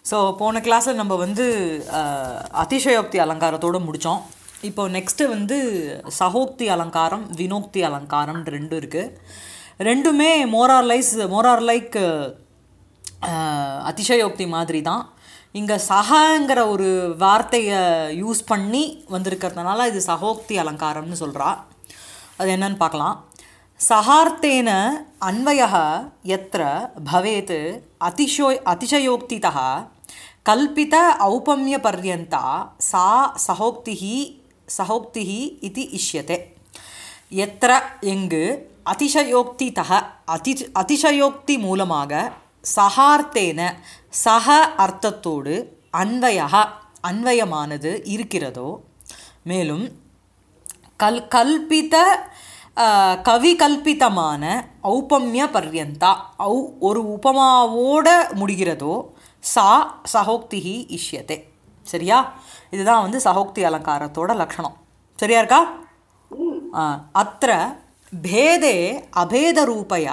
So போன கிளாஸில் நம்ம வந்து அஹ், அதிசயோக்தி அலங்காரத்தோடு முடித்தோம் இப்போ நெக்ஸ்ட்டு வந்து சகோக்தி அலங்காரம் வினோக்தி அலங்காரம் ரெண்டும் இருக்குது ரெண்டுமே மோரார் லைஸ் மோரார் லைக் அதிசயோக்தி மாதிரி தான் இங்கே சகங்கிற ஒரு வார்த்தையை யூஸ் பண்ணி வந்திருக்கிறதுனால இது சகோக்தி அலங்காரம்னு சொல்கிறா அது என்னன்னு பார்க்கலாம் சகார்த்தேன அன்வயः यत्र भवेत् अतिशो अतिशयोक्तितः कल्पित औपम्यपर्यन्ता सा சகோக்திः சகோக்திः इति इष्यते எத்திர எங்கு அதிசயோக்திதக அதி அதிசயோக்தி மூலமாக சகார்த்தேன சக அர்த்தத்தோடு அன்வயக அன்வயமானது இருக்கிறதோ மேலும் கல் கல்பித அஹ், கவி கல்பிதமான ஔபம்ய பர்யந்தா ஔ ஒரு உபமாவோட முடிகிறதோ சா சகோக்திஹி இஷ்யதே சரியா இதுதான் வந்து சகோக்தி அலங்காரத்தோட லக்ஷணம் சரியா இருக்கா ஆ, அत्र भेदे अभेदरूपया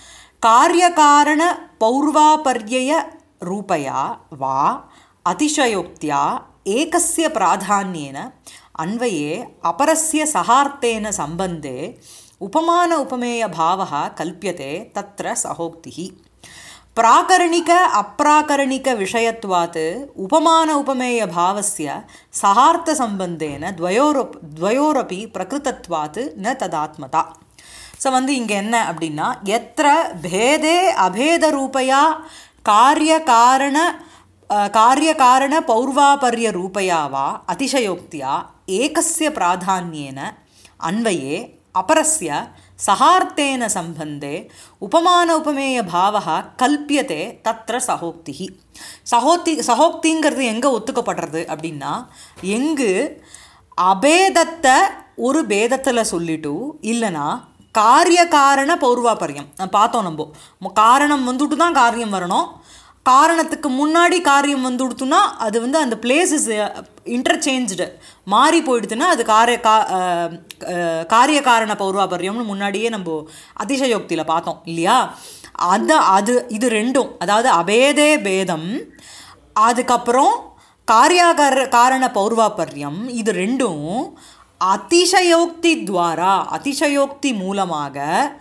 कार्यकारणपौर्वापर्ययरूपया वा अतिशयोक्त्या एकस्य प्राधान्येन अन्वये अपरस्य सहार्थेन सम्बन्धे उपमान उपमेयभावः कल्प्यते तत्र सहोक्तिः प्राकरणिक अप्राकरणिकविषयत्वात् उपमान उपमेयभावस्य सहार्थसम्बन्धेन द्वयोरप् द्वयोरपि प्रकृतत्वात् न तदात्मता ஸோ வந்து இங்கே என்ன அப்படின்னா எத்திர பேதே அபேதரூபயா காரிய காரண அஹ், காரிய காரண பௌர்வாபர்ய ரூபயா வா அதிசயோக்தியா ஏகஸ்ய பிராதான்யேன அன்வயே अपरस्य सहार्थेन सम्बन्धे उपमान उपमेयभावः கல்பியதே தத்ர சகோக்திஹி சகோக்தி சகோக்திங்கிறது எங்கே ஒத்துக்கப்படுறது அப்படின்னா எங்கு அபேதத்தை ஒரு பேதத்தில் சொல்லிட்டு இல்லைனா காரிய காரண பௌர்வாபரியம் அஹ் பார்த்தோம் நம்ம மு- காரணம் வந்துட்டு தான் காரியம் வரணும் காரணத்துக்கு முன்னாடி காரியம் வந்துடுத்துனா அது வந்து அந்த பிளேஸ் இஸ் இன்டர்சேஞ்சு மாறி போயிடுதுன்னா அது காரிய கா அஹ், அஹ், காரிய காரண பௌர்வாபரியம்னு முன்னாடியே நம்ம அதிசயோக்தியில் பார்த்தோம் இல்லையா அது அது இது ரெண்டும் அதாவது அபேதே பேதம் அதுக்கப்புறம் காரியாகார காரண பௌர்வாபர்யம் இது ரெண்டும் அதிசயோக்தி துவாரா அதிசயோக்தி மூலமாக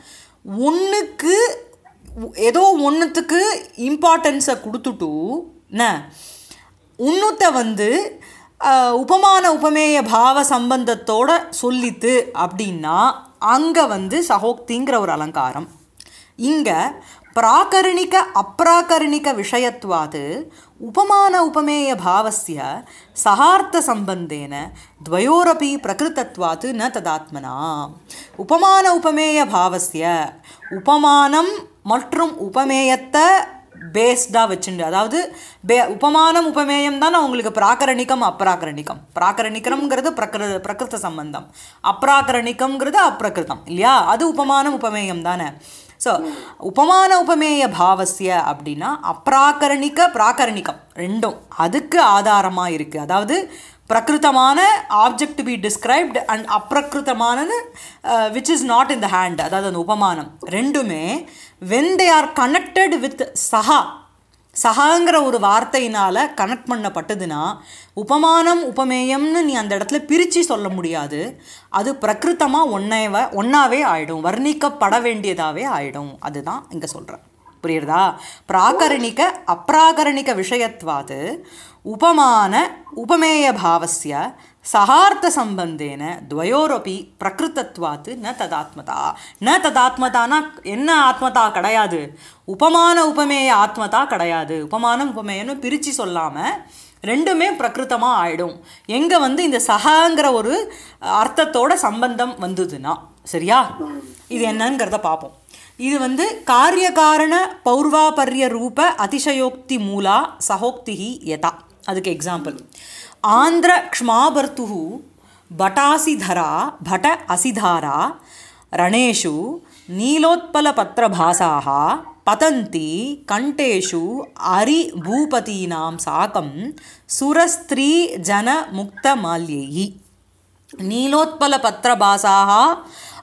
ஒன்றுக்கு ஏதோ ஒன்றுத்துக்கு இம்பார்ட்டன்ஸை கொடுத்துட்டு என்ன உன்னுத்த வந்து அஹ், உபமான உபமேய பாவ சம்பந்தத்தோட சொல்லித்து அப்படின்னா அங்கே வந்து சகோக்திங்கிற ஒரு அலங்காரம் இங்கே பிராகரணிக அப்ராகரணிக விஷயத்வாது உபமான உபமேய பாவஸ்ய சகார்த்த சம்பந்தேன துவயோரபி பிரகிருத்தத்வாத்து ந ததாத்மனா உபமான உபமேய பாவஸ்ய உபமானம் மற்றும் உபமேயத்தை பேஸ்டாக வச்சுண்டு அதாவது பே உபமானம் உபமேயம் தானே உங்களுக்கு பிராகரணிகம் அப்ராகரணிகம் பிராகரணிகம்ங்கிறது பிரகிரு பிரகிருத சம்பந்தம் அப்ராகரணிகம்ங்கிறது அப்பிரகிருதம் இல்லையா அது உபமானம் உபமேயம் தானே ஸோ உபமான உபமேய பாவசிய அப்படின்னா அப்ராகரணிக பிராகரணிகம் ரெண்டும் அதுக்கு ஆதாரமாக இருக்குது அதாவது பிரகிருத்தமான object to be described and அப்பிரகிருத்தமானது which is not in the hand அதாவது அந்த உபமானம் ரெண்டுமே when they are connected with சஹா சஹாங்கிற ஒரு வார்த்தையினால் கனெக்ட் பண்ணப்பட்டதுன்னா உபமானம் உபமேயம்னு நீ அந்த இடத்துல பிரித்து சொல்ல முடியாது அது பிரகிருத்தமாக ஒன்றைவ ஒன்றாவே ஆயிடும் வர்ணிக்கப்பட வேண்டியதாகவே ஆயிடும் அதுதான் இங்கே சொல்கிறேன் புரியுறதா பிராகரணிக அப்ராகரணிக விஷயத்வாது உபமான உபமேய பாவஸ்ய சகார்த்த சம்பந்தேன துவயோரப்பி பிரகிருத்தத்வாத்து ந ததாத்மதா ந ததாத்மதானா என்ன ஆத்மதா கிடையாது உபமான உபமேய ஆத்மதா கிடையாது உபமானம் உபமேயன்னு பிரித்து சொல்லாமல் ரெண்டுமே பிரகிருத்தமாக ஆயிடும் எங்கே வந்து இந்த சகாங்கிற ஒரு அர்த்தத்தோட சம்பந்தம் வந்ததுன்னா சரியா இது என்னங்கிறத பார்ப்போம் இது வந்து காரியகாரண பௌர்வாபர்ய ரூப அதிசயோக்தி மூலா சகோக்திஹி யதா அதுக்கு எக்ஸாம்பிள் ஆந்திர க்ஷ்மாபர்த்து பட்டாசிதரா பட அசிதாரா ரணேஷு நீலோத்பலபத்திரபாசாः பதந்தி கண்டேஷு அரிபூபதீனாம் சாகம் சுரஸ்திரீ ஜன முக்தமால்யைः नीलोत्पलपत्रभासाः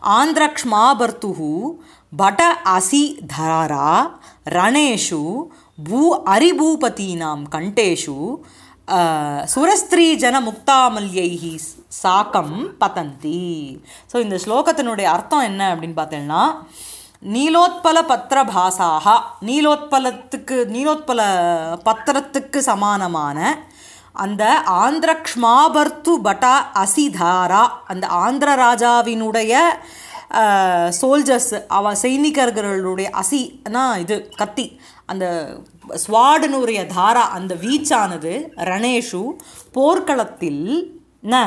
आन्ध्रक्ष्माभर्तुः बट असि धारा रणेषु பூ அரிபூபதீனாம் கண்டேஷு அஹ், சுரஸ்திரீஜன முக்தாமல்யைஹி சாக்கம் பதந்தி ஸோ இந்த ஸ்லோகத்தினுடைய அர்த்தம் என்ன அப்படின்னு பார்த்தீங்கன்னா நீலோத்பல பத்திர பாசாக நீலோத்பலத்துக்கு நீலோத்பல பத்திரத்துக்கு சமானமான அந்த ஆந்திரக்ஷ்மாபர்த்து பட்டா அசிதாரா அந்த ஆந்திர ராஜாவினுடைய சோல்ஜர்ஸ் அவ சைனிகர்களுடைய அசினா இது கத்தி அந்த ஸ்வாடனுடைய தாரா அந்த வீச்சானது ரணேஷு போர்க்களத்தில் ந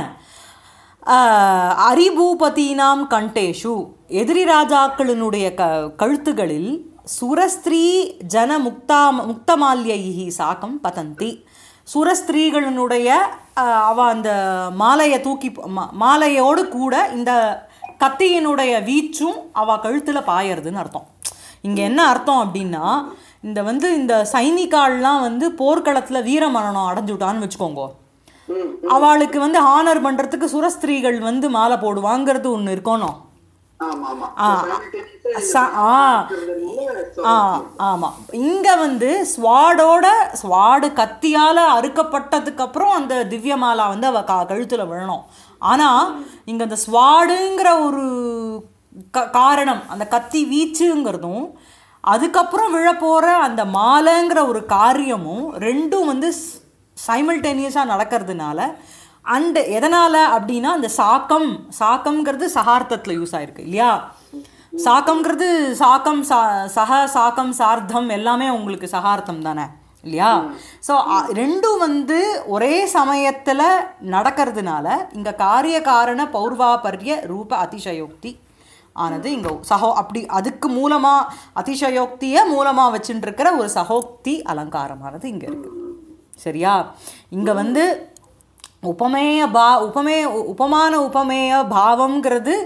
ஆஹ், அரிபூபதீனாம் கண்டேஷு எதிரி ராஜாக்களினுடைய க கழுத்துகளில் சுரஸ்திரீ ஜன முக்தா முக்தமால்யைஹி சாக்கம் பதந்தி சுரஸ்திரீகளினுடைய ஆஹ், அவ அந்த மாலையை தூக்கி மா- மாலையோடு கூட இந்த கத்தியினுடைய வீச்சும் அவ கழுத்துல பாயறதுன்னு அர்த்தம் இங்க என்ன அர்த்தம் அப்படின்னா இந்த வந்து இந்த சைனிகால்லாம் வந்து போர்க்களத்துல வீரமரணம் அடைஞ்சுட்டான்னு வச்சுக்கோங்க ம் அவளுக்கு வந்து ஹானர் பண்றதுக்கு சுரஸ்திரீகள் வந்து மாலை போடுவாங்கிறது ஒன்று இருக்கணும் ஆமா ஆமா ஆ. Simultaneous-ஆ இது ச- ஆ. இருக்கிறதுனால, so, ஆ ஆமாம் இங்கே வந்து ஸ்வாடோட ஸ்வாடு கத்தியால் அறுக்கப்பட்டதுக்கு அப்புறம் அந்த திவ்யமாலா வந்து அவ கா கழுத்தில் விழணும் ஆனால் இங்கே அந்த ஸ்வாடுங்கிற ஒரு க காரணம் அந்த கத்தி வீச்சுங்கிறதும் அதுக்கப்புறம் விழப்போகிற அந்த மாலைங்கிற ஒரு காரியமும் ரெண்டும் வந்து சைமல்டேனியஸாக நடக்கிறதுனால அண்டு எதனால் அப்படின்னா அந்த சாக்கம் சாக்கம்ங்கிறது சகார்த்தத்தில் யூஸ் ஆயிருக்கு இல்லையா சாக்கம்ங்கிறது சாக்கம் சா சக சாக்கம் சார்த்தம் எல்லாமே உங்களுக்கு சகார்த்தம் தானே இல்லையா ஸோ ரெண்டும் வந்து ஒரே சமயத்தில் நடக்கிறதுனால இங்கே காரிய காரண பௌர்வாபர்ய ரூப அதிசயோக்தி ஆனது இங்கே சகோ அப்படி அதுக்கு மூலமாக அதிசயோக்தியை மூலமாக வச்சுட்டு இருக்கிற ஒரு சகோக்தி அலங்காரமானது இங்கே இருக்குது சரியா இங்கே வந்து உபமேய பா உபமே உபமான உபமேய பாவம்ங்கிறது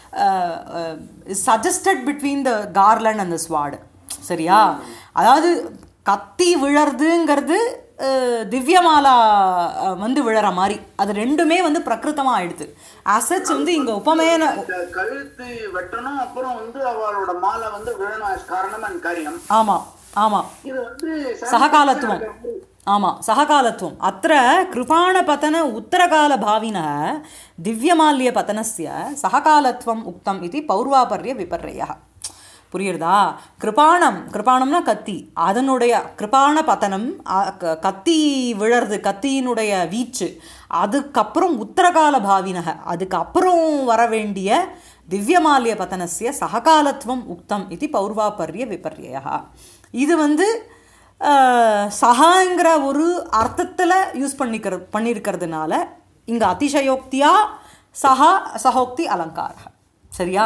suggested between the garland and the sword சரியா அதாவது கத்தி விழறதுங்கிறது அஹ், திவ்யமாலா அஹ், வந்து விழற மாதிரி அது ரெண்டுமே வந்து பிரகிருத்தமாக ஆயிடுது அசட்ஸ் வந்து இங்கே உபமேன இந்த கழுத்து வெட்டணும் அப்புறம் வந்து அவளோட மாலை வந்து விழணும் as காரணம் அண்ட் காரியம் ஆமாம் ஆமாம் இது வந்து சககாலத்துவம் ஆமாம் சககாலத்துவம் அत्र कृपाणपतन उत्तरकालभाविनः दिव्यमाल्यपतनस्य சககாலத்துவம் உக்தம் இது பௌர்வாபர்ய விபர்யः புரியுறதா கிருபாணம் கிருபாணம்னா கத்தி அதனுடைய கிருபாண பதனம் அ- க- கத்தி விழறது கத்தியினுடைய வீச்சு அதுக்கப்புறம் உத்தரகால பாவினக அதுக்கப்புறம் வர வேண்டிய திவ்யமால்ய பதனசிய சககாலத்துவம் உக்தம் இது பௌர்வாபர்ய விபர்யா இது வந்து அஹ், சகாங்கிற ஒரு அர்த்தத்தில் யூஸ் பண்ணிக்கிற பண்ணியிருக்கிறதுனால இங்கே அதிசயோக்தியா சஹா சகோக்தி அலங்கார சரியா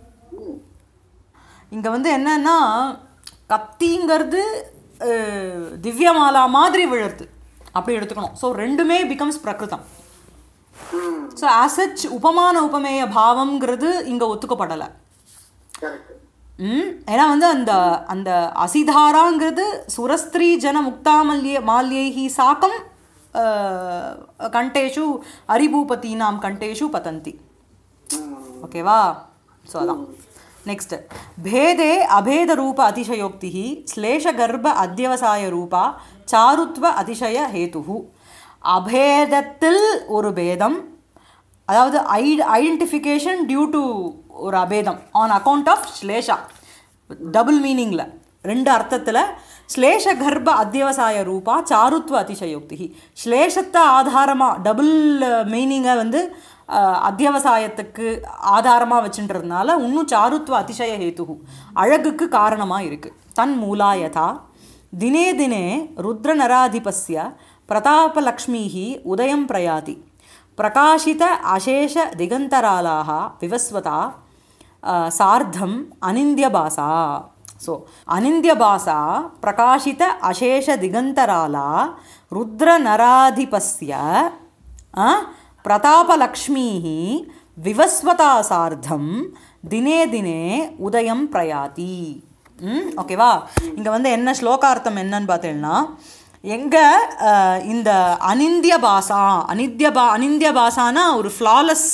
இங்கே வந்து என்னன்னா கத்திங்கிறது அஹ், திவ்யமாலா மாதிரி விழுறது அப்படி எடுத்துக்கணும் ஸோ ரெண்டுமே பிகம்ஸ் பிரகிருதம் ம் ஸோ ஆசச் உபமான உபமேய பாவம்ங்கிறது இங்கே ஒத்துக்கப்படலை கரெக்ட் ம் ஏன்னா வந்து அந்த அந்த அசிதாராங்கிறது சுரஸ்திரீ ஜன முக்தாமல்ய மால்யைஹி சாக்கம் அஹ், கண்டேஷு அரிபூபதீனாம் கண்டேஷு பதந்தி ஓகேவா ஸோ அதான் நெக்ஸ்ட் பேதே அபேத ரூப அதிசயோக்தி ஸ்லேஷகர்ப்ப அத்தியவசாய ரூபா சாருத்வ அதிசய ஹேதுஹு அபேதத்தில் ஒரு பேதம் அதாவது ஐ ஐடென்டிஃபிகேஷன் டியூ டு ஒரு அபேதம் ஆன் அக்கௌண்ட் ஆஃப் ஸ்லேஷா டபுள் மீனிங்கில் ரெண்டு அர்த்தத்தில் ஸ்லேஷ கர்ப்ப அத்தியவசாய ரூபா சாருத்வ அதிசயோக்தி ஸ்லேஷத்தை ஆதாரமாக டபுள் மீனிங்கை வந்து அஹ், அத்தியவசாயத்துக்கு ஆதாரமாக வச்சுன்றதுனால இன்னும் சாருத்வ அதிசய ஹேத்து அழகுக்கு காரணமாக இருக்குது தன் மூலாயதா தினே தினே ருத்ரநராதிபஸ்ய பிரதாபலக்ஷ்மீः உதயம் பிரயாதி பிரகாஷித அசேஷ திகந்தராலாக விவஸ்வதா அஹ், சார்த்தம் அனிந்தியபாசா ஸோ அனிந்தியபாசா பிரகாஷித அசேஷ திகந்தராலா ருத்ரநராதிபஸ்ய அஹ், பிரதாபலக்ஷ்மீः விவஸ்வதா சார்த்தம் தினே தினே உதயம் பிரயாதி ம் ஓகேவா இங்கே வந்து என்ன ஸ்லோகார்த்தம் என்னன்னு பார்த்தீங்கன்னா எங்கே இந்த அனிந்திய பாசா அனித்ய பா அனிந்திய பாசானா ஒரு ஃப்ளாலஸ்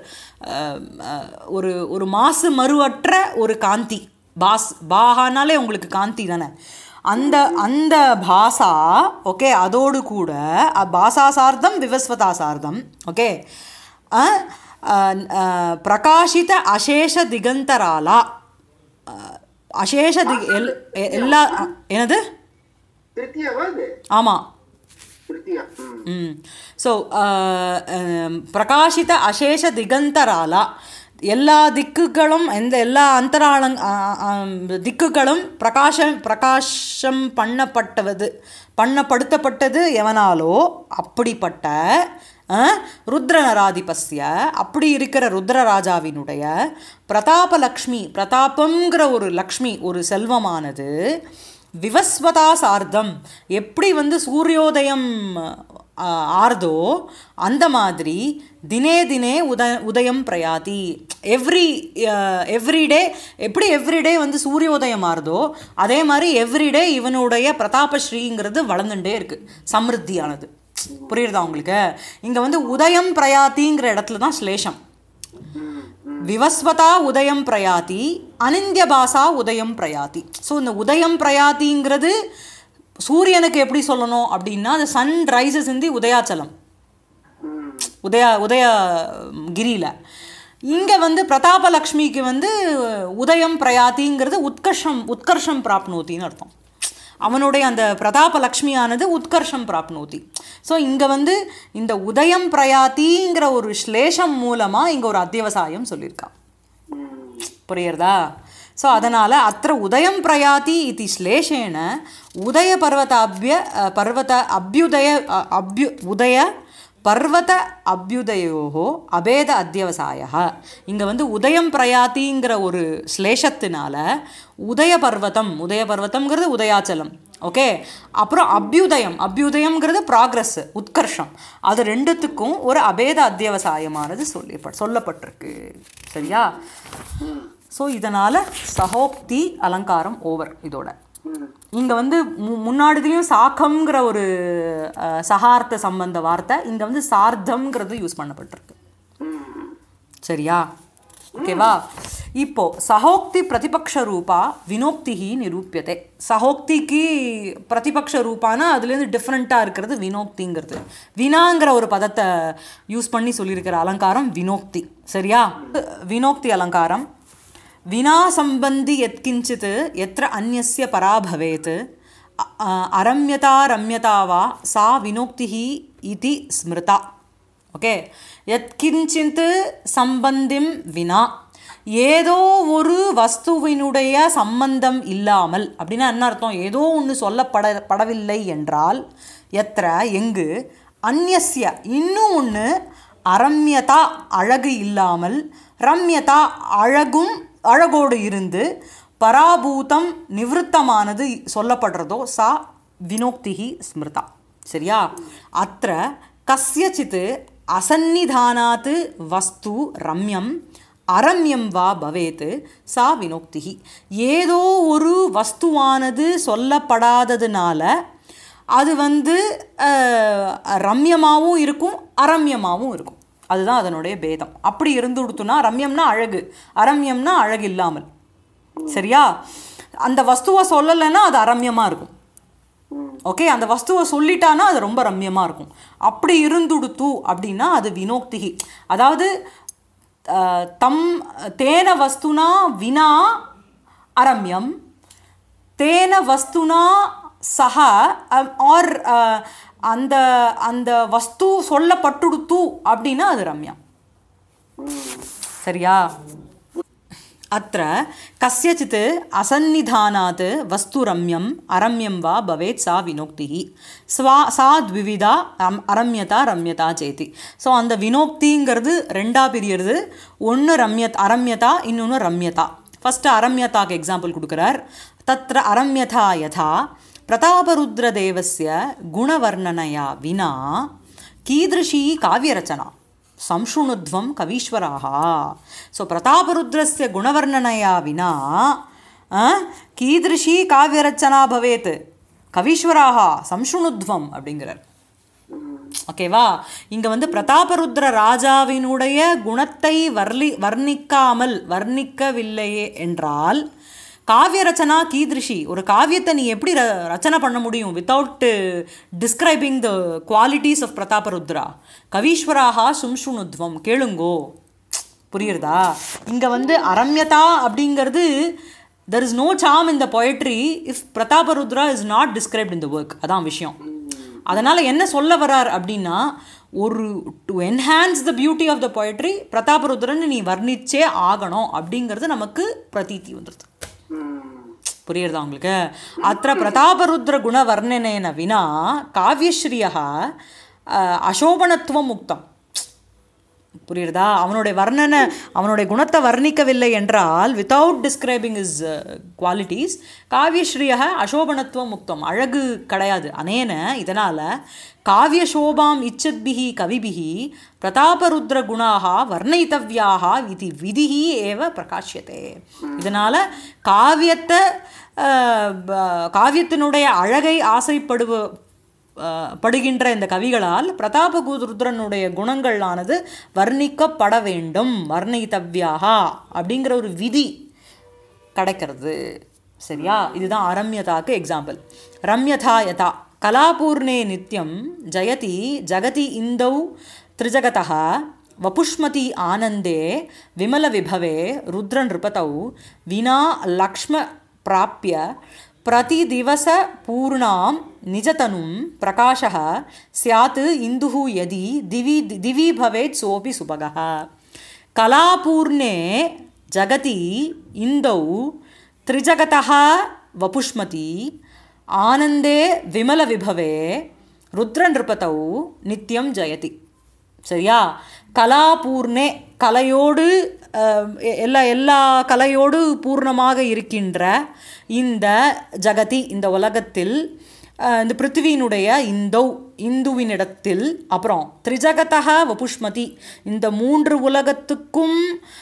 ஒரு ஒரு மாசு மறுவற்ற ஒரு காந்தி பாஸ் பாகானாலே உங்களுக்கு காந்தி தானே அந்த அந்த பாசா ஓகே அதோடு கூட அ, பாசா சார்த்தம் விவஸ்வதா சார்த்தம் ஓகே அ, அ, அ, பிரகாஷித அசேஷ திகந்தராலா அ, அசேஷ திக் எல் எ- எல்லா அ, என்னது திருப்தியாவா இது ஆமாம் திருப்தியா ம் ஸோ பிரகாஷித அசேஷ திகந்தராலா எல்லா திக்குகளும் எந்த எல்லா அந்தராளங் ஆ, ஆ, திக்குகளும் பிரகாஷம் பிரகாஷம் பண்ணப்பட்டவது பண்ணப்படுத்தப்பட்டது எவனாலோ அப்படிப்பட்ட ஆ, ருத்ரநராதிபஸ்ய அப்படி இருக்கிற ருத்ரராஜாவினுடைய பிரதாபலக்ஷ்மி பிரதாபங்கிற ஒரு லக்ஷ்மி ஒரு செல்வமானது விவஸ்வதா சார்த்தம் எப்படி வந்து சூரியோதயம் ஆ, ஆர்தோ அந்த மாதிரி தினே தினே உத உதயம் பிரயாதி எவ்ரி எவ்ரிடே எப்படி எவ்ரிடே வந்து சூரியோதயம் ஆறுதோ அதே மாதிரி எவ்ரிடே இவனுடைய பிரதாபஸ்ரீங்கிறது வளர்ந்துட்டே இருக்கு சமிருத்தியானது புரியுறதா உங்களுக்கு இங்கே வந்து உதயம் பிரயாத்திங்கிற இடத்துல தான் ஸ்லேஷம் விவஸ்வதா உதயம் பிரயாதி அனிந்திய பாசா உதயம் பிரயாதி ஸோ இந்த உதயம் பிரயாத்திங்கிறது சூரியனுக்கு எப்படி சொல்லணும் அப்படின்னா the sun rises in the உதயாச்சலம் உதய உதய கிரியில் இங்கே வந்து பிரதாபலக்ஷ்மிக்கு வந்து உதயம் பிரயாத்திங்கிறது உத்கர்ஷம் உத்கர்ஷம் பிராப்னோத்தின்னு அர்த்தம் அவனுடைய அந்த பிரதாபலக்ஷ்மியானது உத்கர்ஷம் பிராப்னோதி ஸோ இங்கே வந்து இந்த உதயம் பிரயாத்திங்கிற ஒரு ஸ்லேஷம் மூலமாக இங்கே ஒரு அத்தியவசாயம் சொல்லியிருக்கான் புரியுறதா ஸோ அதனால் அத்த உதயம் பிரயாதி இது ஸ்லேஷேன உதய பர்வதாபிய அ, பர்வத அபியுதய அ, அபியு உதய பர்வத அபியுதயோகோ அபேத அத்தியவசாய இங்கே வந்து உதயம் பிரயாத்திங்கிற ஒரு ஸ்லேஷத்தினால உதய பர்வதம் உதய பர்வதம்ங்கிறது உதயாச்சலம் ஓகே அப்புறம் அபியுதயம் அபியுதயம்ங்கிறது ப்ராக்ரஸ் உத்கர்ஷம் அது ரெண்டுத்துக்கும் ஒரு அபேத அத்தியவசாயமானது சொல்லி சொல்லப்பட்டிருக்கு சரியா ஸோ இதனால் சகோக்தி அலங்காரம் ஓவர் இதோட இங்கே வந்து மு முன்னாடிலையும் சாக்கம்ங்கிற ஒரு அஹ், சகார்த்த சம்பந்த வார்த்தை இங்கே வந்து சார்த்தம்ங்கிறது யூஸ் பண்ணப்பட்டிருக்கு சரியா ஓகேவா இப்போ சகோக்தி பிரதிபக்ஷ ரூபா வினோக்திஹி நிரூபியதே சகோக்திக்கு பிரதிபக்ஷ ரூபானா அதுலேருந்து டிஃப்ரெண்ட்டாக இருக்கிறது வினோக்திங்கிறது வினாங்கிற ஒரு பதத்தை யூஸ் பண்ணி சொல்லியிருக்கிற அலங்காரம் வினோக்தி சரியா வினோக்தி அலங்காரம் வினா சம்பந்தி எத்கிஞ்சித் எத்திர அந்நியஸ்ய பரா பவேத் அ- அ- அரம்யதா ரம்யதா வா சா வினோக்திஹி இதி ஸ்மிருதா ஓகே எத்கிஞ்சித் சம்பந்திம் வினா ஏதோ ஒரு வஸ்துவினுடைய சம்பந்தம் இல்லாமல் அப்படின்னா என்ன அர்த்தம் ஏதோ ஒன்று சொல்லப்பட படவில்லை என்றால் எத்திர எங்கு அந்நியஸ்ய இன்னும் ஒன்று அரம்யதா அழகு இல்லாமல் ரம்யதா அழகும் அழகோடு இருந்து பராபூதம் நிவிருத்தமானது சொல்லப்படுறதோ சா வினோக்திஹி ஸ்மிருதா சரியா அத்த கஸ்யச்சித் அசன்னிதானாத் வஸ்து ரம்யம் அரம்யம் வா பவேத் சா வினோக்திஹி ஏதோ ஒரு வஸ்துவானது சொல்லப்படாததுனால அது வந்து அஹ், ரம்யமாகவும் இருக்கும் அரம்யமாகவும் இருக்கும் அதுதான் அதனுடைய பேதம் அப்படி இருந்து கொடுத்துனா ரம்யம்னா அழகு அரம்யம்னா அழகு இல்லாமல் சரியா அந்த வஸ்துவை சொல்லலைன்னா அது அரம்யமாக இருக்கும் ஓகே அந்த வஸ்துவை சொல்லிட்டானா அது ரொம்ப ரம்யமாக இருக்கும் அப்படி இருந்துடுத்து அப்படின்னா அது வினோக்திகி அதாவது அஹ், தம் தேன வஸ்துனா வினா அரம்யம் தேன வஸ்துனா சக ஆர் அந்த அந்த வஸ்து சொல்லப்பட்டுடுத்து அப்படின்னா அது ரம்யா சரியா अत्र कस्यचित् असन्निधानात् वस्तुरम्यम् अरम्यं वा भवेत् सा विनोक्तिः ஸ்வா சா த்விவிதா அம் அரம்யதா ரம்யதா சேதி ஸோ அந்த வினோக்திங்கிறது ரெண்டா பிரியறது ஒன்று ரம்யத் அரம்யதா இன்னொன்று ரம்யதா ஃபஸ்ட்டு அரம்யதாக்கு எக்ஸாம்பிள் கொடுக்குறார் தத்ர அரம்யதா யதா பிரதாபருத்ரதேவஸ்ய குணவர்ணனையா வினா கீதृशी காவியரச்சனா संशृणुध्वं कवीश्वराः सो प्रतापरुद्रस्य गुणवर्णनया विना अ, कीदृशी काव्यरचना भवेत् கவீஸ்வராக சம்சுணுத்வம் அப்படிங்கிறார் ஓகேவா இங்க வந்து பிரதாபருத்ர ராஜாவினுடைய குணத்தை வர்லி வர்ணிக்காமல் வர்ணிக்கவில்லையே என்றால் காவிய ரச்சனா கீதிருஷி ஒரு காவியத்தை நீ எப்படி ர ரச்சனை பண்ண முடியும் without describing the qualities of பிரதாபருத்ரா கவீஸ்வராகா சும்சுணுத்வம் கேளுங்கோ புரியுறதா இங்கே வந்து அரண்யதா அப்படிங்கிறது தெர் இஸ் நோ சாம் இந்த பொயட்ரி இஃப் பிரதாபருத்ரா is not described in the work அதான் விஷயம் அதனால் என்ன சொல்ல வரார் அப்படின்னா ஒரு to enhance the beauty of the poetry பிரதாபருத்ரன் நீ வர்ணிச்சே ஆகணும் அப்படிங்கிறது நமக்கு பிரதீதி வந்துடுது புரியுறதா உங்களுக்கு அத்த பிரதாபருத்ர குணவர்ணனேன வினா காவியஸ்ரீயா அசோபனத்துவம் முக்தம் புரியுறதா அவனுடைய வர்ணனை அவனுடைய குணத்தை வர்ணிக்கவில்லை என்றால் வித்தவுட் டிஸ்கிரைபிங் இஸ் குவாலிட்டிஸ் காவியஸ்ரீயாக அசோபனத்துவம் முக்தம் அழகு கிடையாது அனேன இதனால் காவியசோபாம் இச்சத்பிஹி கவிபிஹி பிரதாபருத்ர குணாக வர்ணயித்தவ்யாக இது விதிஹி ஏவ பிரகாஷ்யத்தே இதனால் காவியத்தை அஹ், ப- காவியத்தினுடைய அழகை ஆசைப்படுவ அஹ், படுகின்ற இந்த கவிகளால் பிரதாபகுருத்ரனுடைய குணங்களானது வர்ணிக்கப்பட வேண்டும் வர்ணித்தவ்யாகா அப்படிங்கிற ஒரு விதி கிடைக்கிறது சரியா இதுதான் அரம்யதாக்கு எக்ஸாம்பிள் ரம்யதா யதா கலாபூர்ணே நித்யம் ஜயதி ஜகதி இந்தௌ திரிஜகதः வபுஷ்மதி ஆனந்தே விமல விபவே ருத்ர நிருபதௌ வினா லக்ஷ்ம பிராப்பிய प्रतिदिवस पूर्णां निजतनुं प्रकाशः स्यात् इन्दुः यदि दिवि दिवि भवेत् सोऽपि सुभगः कलापूर्णे जगति इन्दौ त्रिजगतः वपुष्मती आनन्दे विमलविभवे रुद्रनृपतौ नित्यं जयति சரியா கலாபூர்ணே கலையோடு அஹ், எ- எல்லா எல்லா கலையோடு பூர்ணமாக இருக்கின்ற இந்த ஜகதி இந்த உலகத்தில் அஹ், இந்த பிருத்திவியினுடைய இந்தௌ இந்துவினிடத்தில் அப்புறம் திரிஜகதக வபுஷ்மதி இந்த மூன்று உலகத்துக்கும்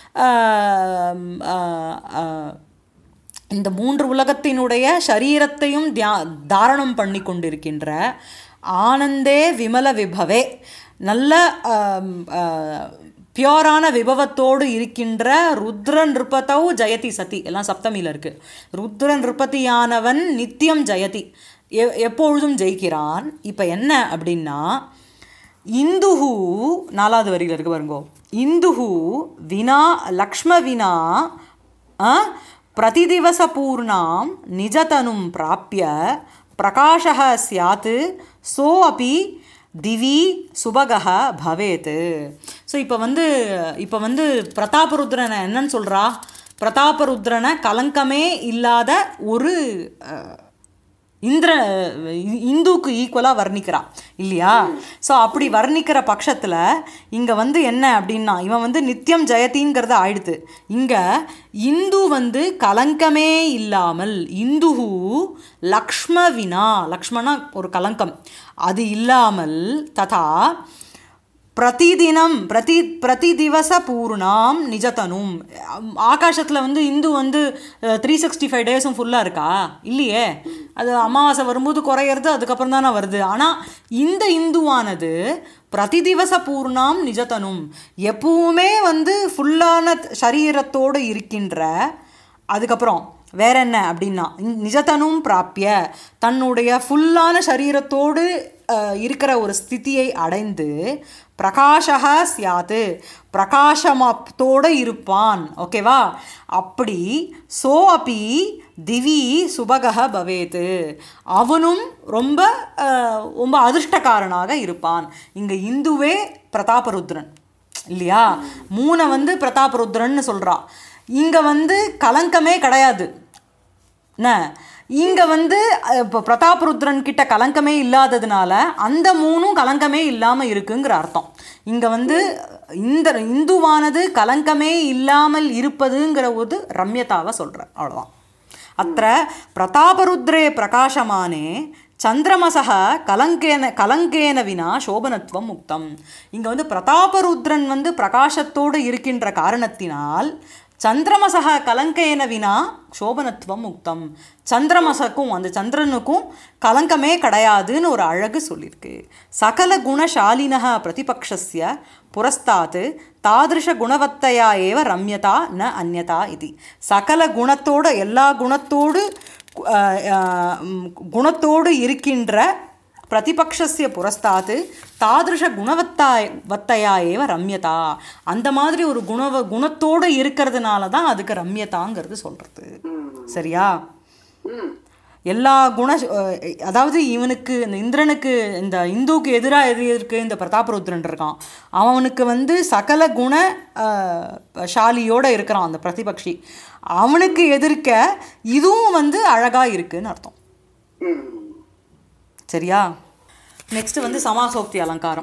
அஹ், அஹ், அஹ், இந்த மூன்று உலகத்தினுடைய சரீரத்தையும் தியா தாரணம் பண்ணி கொண்டிருக்கின்ற ஆனந்தே விமல விபவே நல்ல பியோரான விபவத்தோடு இருக்கின்ற ருத்ர நிருபதௌ ஜெயதி சதி எல்லாம் சப்தமியில் இருக்கு ருத்ர நிருபதியானவன் நித்தியம் ஜெயதி எ எப்பொழுதும் ஜெயிக்கிறான் இப்போ என்ன அப்படின்னா இந்துஹு நாலாவது வரியில் இருக்கு பாருங்கோ இந்துஹு வினா லக்ஷ்ம வினா ஆ, प्रतिदिवसपूर्णां निजतनुं प्राप्य प्रकाशः स्यात् सोऽपि திவி சுபகः பவேத் ஸோ இப்போ வந்து இப்போ வந்து பிரதாபருத்ரனை என்னன்னு சொல்கிறா பிரதாபருத்ரனை கலங்கமே இல்லாத ஒரு அஹ், இந்திர இ- இந்துவுக்கு ஈக்குவலாக வர்ணிக்கிறா இல்லையா ஸோ அப்படி வர்ணிக்கிற பட்சத்தில் இங்கே வந்து என்ன அப்படின்னா இவன் வந்து நித்தியம் ஜெயதிங்கிறது ஆயிடுது இங்கே இந்து வந்து கலங்கமே இல்லாமல் இந்துஹு லக்ஷ்ம வினா லக்ஷ்மணா ஒரு கலங்கம் அது இல்லாமல் ததா பிரதிதினம் பிரதி பிரதிதிவச பூர்ணாம் நிஜத்தனும் ஆகாசத்தில் வந்து இந்து வந்து த்ரீ சிக்ஸ்டி ஃபைவ் டேஸும் ஃபுல்லாக இருக்கா இல்லையே அது அமாவாசை வரும்போது குறையிறது அதுக்கப்புறம் தானே வருது ஆனால் இந்த இந்துவானது பிரதிதிவச பூர்ணாம் நிஜத்தனும் எப்பவுமே வந்து ஃபுல்லான சரீரத்தோடு இருக்கின்ற அதுக்கப்புறம் வேற என்ன அப்படின்னா நி- நிஜத்தனும் பிராப்பிய தன்னுடைய ஃபுல்லான சரீரத்தோடு அஹ், இருக்கிற ஒரு ஸ்திதியை அடைந்து பிரகாஷக சியாது பிரகாசமத்தோடு இருப்பான் ஓகேவா அப்படி சோ அப்பி திவி சுபகः பவேத் அவனும் ரொம்ப அஹ், ரொம்ப அதிர்ஷ்டக்காரனாக இருப்பான் இங்கே இந்துவே பிரதாபருத்ரன் இல்லையா மூணை வந்து பிரதாபருத்ரன்னு சொல்றா இங்க வந்து கலங்கமே கிடையாது என்ன இங்க வந்து அஹ், இப்போ பிரதாபருத்ரன் கிட்ட கலங்கமே இல்லாததுனால அந்த மூணும் கலங்கமே இல்லாம இருக்குங்கிற அர்த்தம் இங்க வந்து இந்த இந்துவானது கலங்கமே இல்லாமல் இருப்பதுங்கிற ஒரு ரம்யதாவை சொல்றார் அவ்வளவுதான் அத்த பிரதாபருத்ரே பிரகாசமானே சந்திரமசக கலங்கேன கலங்கேன வினா சோபனத்துவம் முக்தம் இங்கே வந்து பிரதாபருத்ரன் வந்து பிரகாசத்தோடு இருக்கின்ற காரணத்தினால் சந்திரமசக கலங்கேன வினா சோபனத்துவம் முக்தம் சந்திரமசக்கும் அந்த சந்திரனுக்கும் கலங்கமே கிடையாதுன்னு ஒரு அழகு சொல்லியிருக்கு சகல குணசாலினக பிரதிபக்ஷஸ்ய புரஸ்தாத் தாதிருஷ குணவத்தையா ஏவ ரம்யதா ந அந்யதா இது சகல குணத்தோட எல்லா குணத்தோடு அஹ், அஹ், ம், குணத்தோடு இருக்கின்ற பிரதிபக்ஷஸ்ய புரஸ்தாத் தாதிருஷ குணவத்தாய் வத்தையா ஏவ ரம்யதா அந்த மாதிரி ஒரு குணவ குணத்தோடு இருக்கிறதுனால தான் அதுக்கு ரம்யதாங்கிறது சொல்கிறது சரியா ம் எல்லா குண அஹ், அதாவது இவனுக்கு இந்த இந்திரனுக்கு இந்த இந்துவுக்கு எதிராக எது இருக்கு இந்த பிரதாபருத்ரன் இருக்கான் அவனுக்கு வந்து சகல குண அஹ், ஷாலியோட இருக்கிறான் அந்த பிரதிபக்ஷி அவனுக்கு எதிர்க்க இதுவும் வந்து அழகா இருக்குன்னு அர்த்தம் ம் சரியா நெக்ஸ்ட் வந்து சமாசோக்தி அலங்காரம்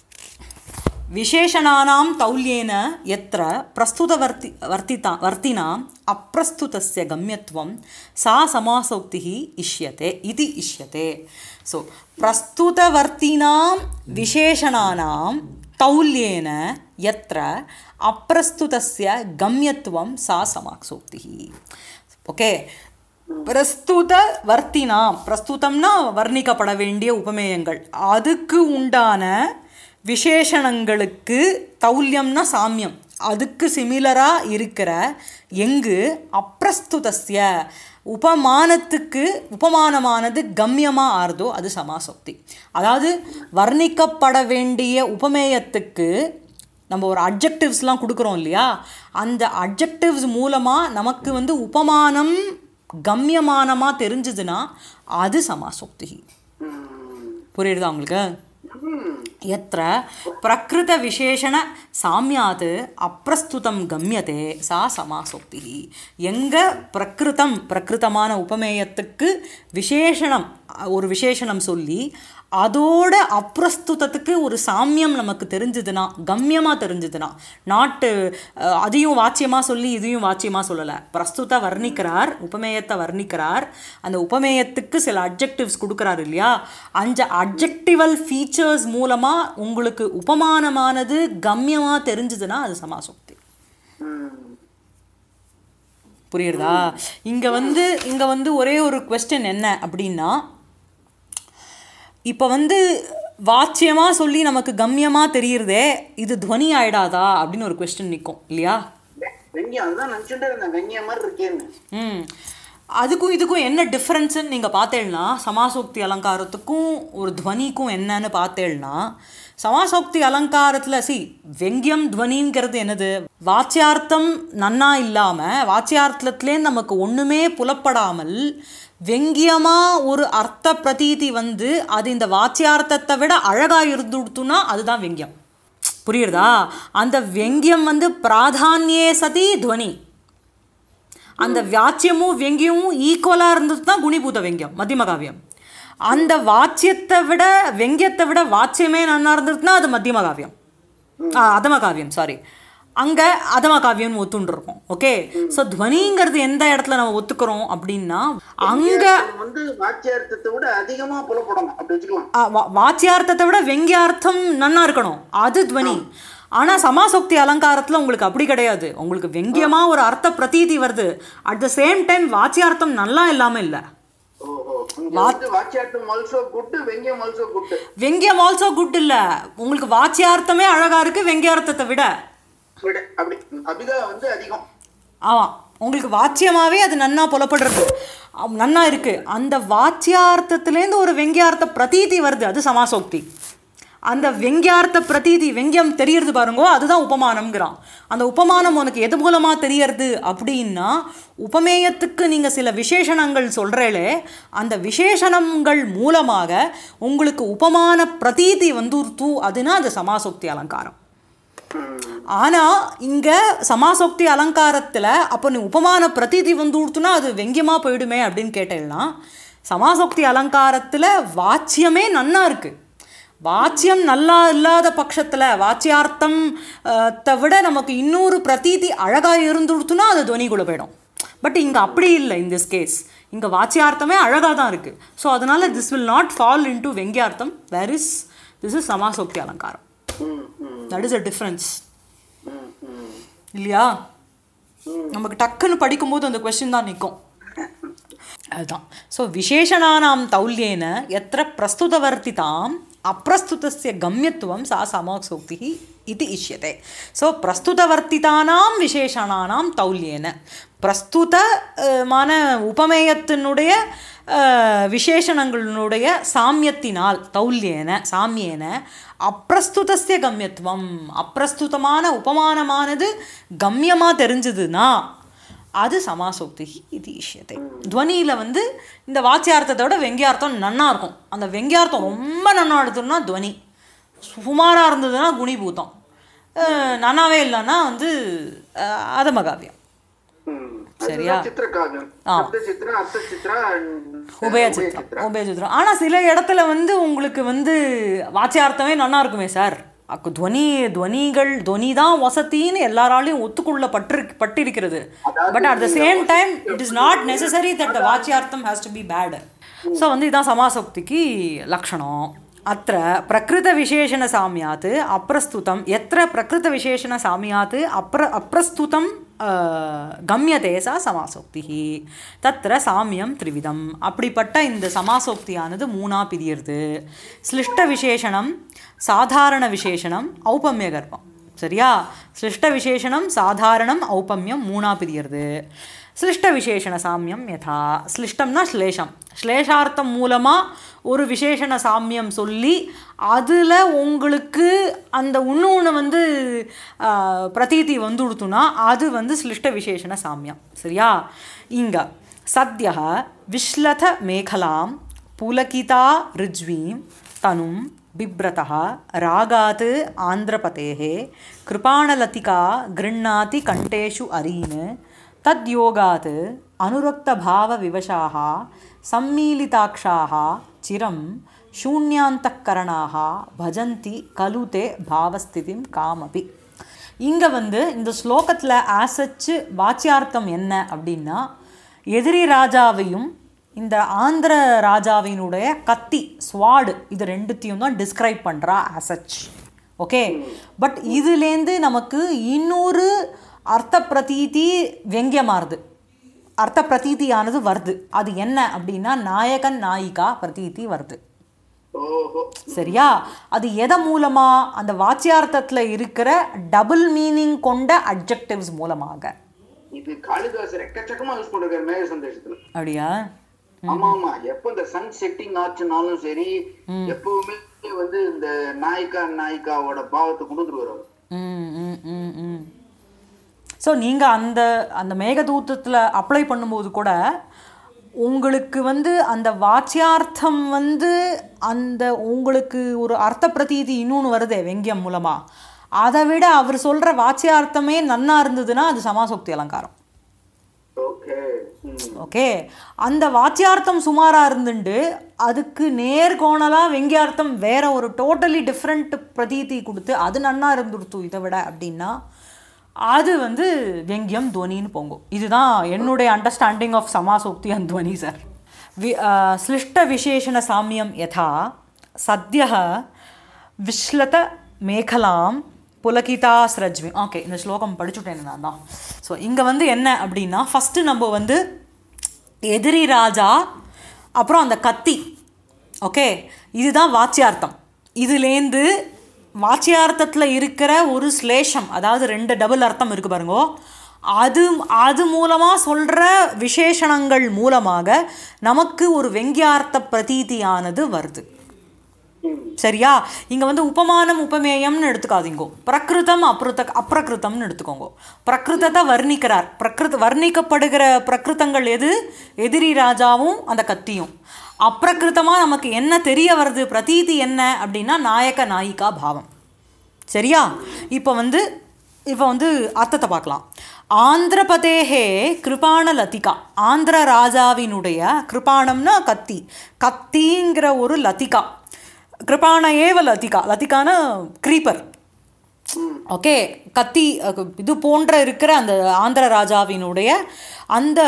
விசேஷணானாம் தௌல்யேன எத்திர பிரஸ்துதவர்த்தி வர்த்திதா வர்த்தினா அப்பிரஸ்துதஸ்ய கம்யத்வம் சா சமாசோக்திः இஷ்யते இது இஷ்யते ஸோ பிரஸ்துதவர்த்தினாம் விசேஷணானாம் தௌல்யேன எத்திர அப்பிரஸ்துதஸ்ய கம்யத்வம் சா சமாசோக்திः ஓகே பிரஸ்துத வர்த்தினா பிரஸ்துதம்னா வர்ணிக்கப்பட வேண்டிய உபமேயங்கள் அதுக்கு உண்டான விசேஷணங்களுக்கு தௌல்யம்னா சாமியம் அதுக்கு சிமிலராக இருக்கிற எங்கு அப்பிரஸ்துதஸ்ய உபமானத்துக்கு உபமானமானது கம்யமாக ஆறுதோ அது சமாசக்தி அதாவது வர்ணிக்கப்பட வேண்டிய உபமேயத்துக்கு நம்ம ஒரு அட்ஜெக்டிவ்ஸ்லாம் கொடுக்குறோம் இல்லையா அந்த அட்ஜெக்டிவ்ஸ் மூலமாக நமக்கு வந்து உபமானம் கம்யமானமாக தெரிஞ்சுதுன்னா அது சமாசோக்தி புரியுதா உங்களுக்கு यत्र प्रकृतविशेषण साम्यात् अप्रस्तुतं गम्यते सा समासोक्तिः எங்க பிரகிருதம் பிரகிருதமான உபமேயத்துக்கு விசேஷணம் ஒரு விசேஷணம் சொல்லி அதோட அப்பிரஸ்துதத்துக்கு ஒரு சாமியம் நமக்கு தெரிஞ்சுதுன்னா கம்யமாக தெரிஞ்சுதுன்னா நாட்டு அதையும் வாச்சியமாக சொல்லி இதையும் வாச்சியமாக சொல்லலை பிரஸ்துத வர்ணிக்கிறார் உபமேயத்தை வர்ணிக்கிறார் அந்த உபமேயத்துக்கு சில அட்ஜெக்டிவ்ஸ் கொடுக்குறாரு இல்லையா அந்த அட்ஜெக்டிவல் ஃபீச்சர்ஸ் மூலமாக உங்களுக்கு உபமானமானது கம்யமாக தெரிஞ்சுதுன்னா அது சமாசோக்தி ம் புரியுறதா இங்கே வந்து இங்கே வந்து ஒரே ஒரு கொஸ்டின் என்ன அப்படின்னா இப்போ வந்து வாச்சியமாக சொல்லி நமக்கு கம்யமாக தெரியுறதே இது துவனி ஆயிடாதா அப்படின்னு ஒரு கொஸ்டின் நிற்கும் இல்லையா வெங்கியம் அதுதான் நினச்சிட்டே இருந்தேன் வெங்கியம் மாதிரி இருக்கேன்னு ம் அதுக்கும் இதுக்கும் என்ன டிஃப்ரென்ஸுன்னு நீங்கள் பார்த்தேன்னா சமாசோக்தி அலங்காரத்துக்கும் ஒரு துவனிக்கும் என்னன்னு பார்த்தேன்னா சமாசோக்தி அலங்காரத்தில் சி வெங்கியம் துவனிங்கிறது என்னது வாச்சியார்த்தம் நன்னா இல்லாமல் வாச்சியார்த்தத்துலேருந்து நமக்கு ஒன்றுமே புலப்படாமல் வெங்கியமாக ஒரு அர்த்த பிரதீதி வந்து அது இந்த வாச்சியார்த்தத்தை விட அழகாக இருந்துடுத்துனா அதுதான் வெங்கியம் புரியுறதா அந்த வெங்கியம் வந்து பிராதானியே சதி துவனி அந்த வாச்சியமும் வெங்கியமும் ஈக்குவலாக இருந்தது தான் குணிபூத வெங்கியம் மத்தியம காவியம் அந்த வாச்சியத்தை விட வெங்கியத்தை விட வாச்சியமே நன்னா இருந்ததுன்னா அது மத்தியம காவியம் ஆ, அதம காவியம் சாரி அங்கே அதம காவியம் ஒத்துண்டிருக்கோம் ஓகே ஸோ துவனிங்கிறது எந்த இடத்துல நம்ம ஒத்துக்கிறோம் அப்படின்னா அங்கே அது வந்து வாச்சியார்த்தத்தை விட அதிகமா புலப்படணும் அப்படி வச்சுக்கலாம் ஆ, வா- வாச்சியார்த்தத்தை விட வெங்கியார்த்தம் நன்னா இருக்கணும் அது துவனி ஆனால் சமாசோக்தி அலங்காரத்தில் உங்களுக்கு அப்படி கிடையாது உங்களுக்கு வெங்கியமாக ஒரு அர்த்த பிரதீதி வருது அட் த சேம் டைம் வாச்சியார்த்தம் நல்லா இல்லாமல் இல்லை ஓஹோ இங்க வந்து வாச்சியார்த்தம் ஆல்சோ குட்டு வெங்கியம் ஆல்சோ குட்டு வெங்கியம் ஆல்சோ குட் இல்லை உங்களுக்கு வாச்சியார்த்தமே அழகாக இருக்குது வெங்கியார்த்தத்தை விட விட அப்படி அபிதா வந்து அதிகம் ஆமாம் உங்களுக்கு வாச்சியமாகவே அது நன்னா புலப்படுறது அம், நன்னா இருக்குது அந்த வாச்சியார்த்தத்துலேருந்து ஒரு வெங்கியார்த்த பிரதீதி வருது அது சமாசோக்தி அந்த வெங்கியார்த்த பிரதீதி வெங்கியம் தெரியறது பாருங்கோ அதுதான் உபமானம்ங்கிறான் அந்த உபமானம் உனக்கு எது மூலமாக தெரியறது அப்படின்னா உபமேயத்துக்கு நீங்கள் சில விசேஷணங்கள் சொல்கிறேளே அந்த விசேஷணங்கள் மூலமாக உங்களுக்கு உபமான பிரதீதி வந்துருத்து அதுனா அது சமாசோக்தி அலங்காரம் ஆனால் இங்கே சமாசோக்தி அலங்காரத்தில் அப்போ நீ உபமான பிரதீதி வந்து கொடுத்துனா அது வெங்கியமாக போயிடுமே அப்படின்னு கேட்டேன்னா சமாசோக்தி அலங்காரத்தில் வாச்சியமே நன்னா இருக்குது வாச்சியம் நல்லா இல்லாத பட்சத்தில் வாச்சியார்த்தம் அஹ், த்தை விட நமக்கு இன்னொரு பிரதீதி அழகாக இருந்துடுத்துனா அது துவனிக்குள்ளே போயிடும் பட் இங்கே அப்படி இல்லை இன் திஸ் கேஸ் இங்கே வாச்சியார்த்தமே அழகாக தான் இருக்குது ஸோ அதனால் this will not fall in to வெங்கியார்த்தம் வேர் இஸ் திஸ் இஸ் சமாசோக்தி அலங்காரம் ம் ம் தட் இஸ் அ டிஃப்ரென்ஸ் ம் ம் இல்லையா நமக்கு டக்குன்னு படிக்கும்போது அந்த கொஸ்டின் தான் நிற்கும் அதுதான் ஸோ விசேஷணானாம் தௌல்யேன எத்திர பிரஸ்துதவர்த்திதாம் அப்பிரஸ்துதஸ்ய கம்யத்துவம் சா சமோக்சோக்தி இது இஷ்யதே ஸோ பிரஸ்துதவர்த்திதானாம் விசேஷணானாம் தௌல்யேன பிரஸ்துதமான உபமேயத்தினுடைய அஹ், விசேஷணங்களினுடைய சாமியத்தினால் தௌல்யேன சாமியேன அப்பிரஸ்துதஸ்ய கம்யத்துவம் அப்பிரஸ்துதமான உபமானமானது கம்யமாக தெரிஞ்சதுன்னா அது சமாசோக்தி இது இஷ்யத்தை துவனியில் வந்து இந்த வாச்சியார்த்தத்தோட வெங்கியார்த்தம் நன்னா இருக்கும் அந்த வெங்கியார்த்தம் ரொம்ப நன்னா எடுத்தோம்னா துவனி சுமாராக இருந்ததுன்னா குணிபூத்தம் அஹ் நன்னாவே இல்லைன்னா வந்து அஹ், அதமகாவியம் சரியா? சித்திரக்காவியம் ஆ. சப்த சித்திரம் அர்த்த சித்திரம் உபய சித்திரம் உபய சித்திரம் ஆனால் சில இடத்துல வந்து உங்களுக்கு வந்து வாச்சியார்த்தமே நன்னா இருக்குமே சார் அக்கு துவனி துவனிகள் துவனி தான் வசத்தின்னு எல்லாராலையும் ஒத்துக்கொள்ள பட்டு பட்டிருக்கிறது but at the same time it is not necessary that the வாச்சியார்த்தம் has to be bad so வந்து இதான் சமாசக்திக்கு லக்ஷணம் அத்த பிரகிருத விசேஷண சாமியாத் அப்பிரஸ்துதம் எத்திர பிரகிருத விசேஷண சாமியாத் அப்ர அப்பிரஸ்துதம் அஹ், கம்யதே சா சமாசோக்தி தத்திர சாமியம் த்ரிவிதம் அப்படிப்பட்ட இந்த சமாசோக்தியானது மூணா பிரியறது ஸ்லிஷ்ட விசேஷணம் சாதாரண விசேஷணம் ஔபம்ய கர்ப்பம் சரியா ஸ்லிஷ்ட விசேஷணம் சாதாரணம் ஔபம்யம் மூணா பிரியறது ஸ்லிஷ்ட விசேஷண சாமியம் யதா ஸ்லிஷ்டம்னா ஸ்லேஷம் ஸ்லேஷார்த்தம் மூலமாக ஒரு விசேஷண சாமியம் சொல்லி அதில் உங்களுக்கு அந்த இன்னொன்று வந்து ஆஹ், பிரதீதி வந்து கொடுத்துனா அது வந்து ஸ்லிஷ்ட விசேஷண சாமியம் சரியா இங்கே சத்ய விஸ்லத மேகலாம் புலகிதா ரிஜ்வீம் தனும் बिभ्रतः रागात् आन्ध्रपतेः कृपाणलतिका गृह्णाति कण्ठेषु अरीन् तद्योगात् अनुरक्तभावविवशाः सम्मीलिताक्षाः चिरं शून्यान्तःकरणाः भजन्ति खलु ते भावस्थितिं कामपि இங்கே வந்து இந்த ஸ்லோகத்தில் ஆசச்சு வாச்சியார்த்தம் என்ன அப்படின்னா எதிரி ராஜாவையும் இந்த ஆந்திர ராஜாவினுடைய கத்தி ஸ்வாடு இது ரெண்டுத்தையும் தான் டிஸ்கிரைப் பண்ணுறா ஆசச் ஓகே பட் இதுலேருந்து நமக்கு இன்னொரு அர்த்த பிரதீதி வெங்கியமாறுது அர்த்த பிரதீதியானது வருது அது என்ன அப்படின்னா நாயகன் நாயிகா பிரதீதி வருது ஓஹோ சரியா அது எதை மூலமா அந்த வாச்சியார்த்தத்தில் இருக்கிற டபுள் மீனிங் கொண்ட அட்ஜெக்டிவ்ஸ் மூலமாக இது காளிதாசர் எக்கச்சக்கமா யூஸ் பண்ணிருக்காரு மேக சந்தேஷத்துல அப்படியா ஆமா ஆமா எப்ப இந்த சன் செட்டிங் ஆச்சுனாலும் சரி எப்பவுமே வந்து இந்த நாயிக்கா நாயிக்காவோட பாவத்தை கொண்டு வந்துருவாரு அவர். ம் ம் ம் ம் ஸோ நீங்கள் அந்த அந்த மேகதூத்தத்தில் அப்ளை பண்ணும்போது கூட உங்களுக்கு வந்து அந்த வாச்சியார்த்தம் வந்து அந்த உங்களுக்கு ஒரு அர்த்த பிரதீதி இன்னொன்று வருதே வெங்கியம் மூலமாக அதை விட அவர் சொல்கிற வாச்சியார்த்தமே நன்னா இருந்ததுன்னா அது சமாசோக்தி அலங்காரம் ஓகே ம். ஓகே அந்த வாச்சியார்த்தம் சுமாராக இருந்துண்டு அதுக்கு நேர்கோணலாக வெங்கியார்த்தம் வேற ஒரு டோட்டலி டிஃப்ரெண்ட் பிரதீதி கொடுத்து அது நன்னா இருந்துடுத்து இதை விட அப்படின்னா அது வந்து வெங்கியம் துவனின்னு போங்கும் இதுதான் என்னுடைய அண்டர்ஸ்டாண்டிங் ஆஃப் சமாசோக்தி அண்ட் துவனி சார் வி ஸ்லிஷ்ட விசேஷண சாமியம் யதா சத்ய விஸ்லத மேகலாம் புலகிதா ஸ்ரஜ்மி ஓகே இந்த ஸ்லோகம் படிச்சுட்டேன் நான் தான் ஸோ இங்கே வந்து என்ன அப்படின்னா ஃபஸ்ட்டு நம்ம வந்து எதிரி ராஜா அப்புறம் அந்த கத்தி ஓகே இதுதான் வாச்சியார்த்தம் இதுலேருந்து வாச்சியார்த்தத்தில் இருக்கிற ஒரு ஸ்லேஷம் அதாவது ரெண்டு டபுள் அர்த்தம் இருக்குது பாருங்கோ அது அது மூலமாக சொல்கிற விசேஷணங்கள் மூலமாக நமக்கு ஒரு வெங்கியார்த்த பிரதீதியானது வருது சரியா இங்கே வந்து உபமானம் உபமேயம்னு எடுத்துக்காதீங்கோ பிரகிருதம் அப்ருத அப்ரகிருதம்னு எடுத்துக்கோங்க பிரகிருதத்தை வர்ணிக்கிறார் பிரகிருத வர்ணிக்கப்படுகிற பிரகிருதங்கள் எது எதிரி ராஜாவும் அந்த கத்தியும் அப்ரகிருதமாக நமக்கு என்ன தெரிய வருது பிரதீதி என்ன அப்படின்னா நாயக நாயிகா பாவம் சரியா இப்போ வந்து இப்போ வந்து அர்த்தத்தை பார்க்கலாம் ஆந்திரபதேகே கிருபாண லதிகா ஆந்திர ராஜாவினுடைய கிருபாணம்னா கத்தி கத்திங்கிற ஒரு லதிகா கிருபாண ஏவ லதிகா லதிகான க்ரீப்பர் ஓகே கத்தி அஹ், இது போன்ற இருக்கிற அந்த ஆந்திர ராஜாவினுடைய அந்த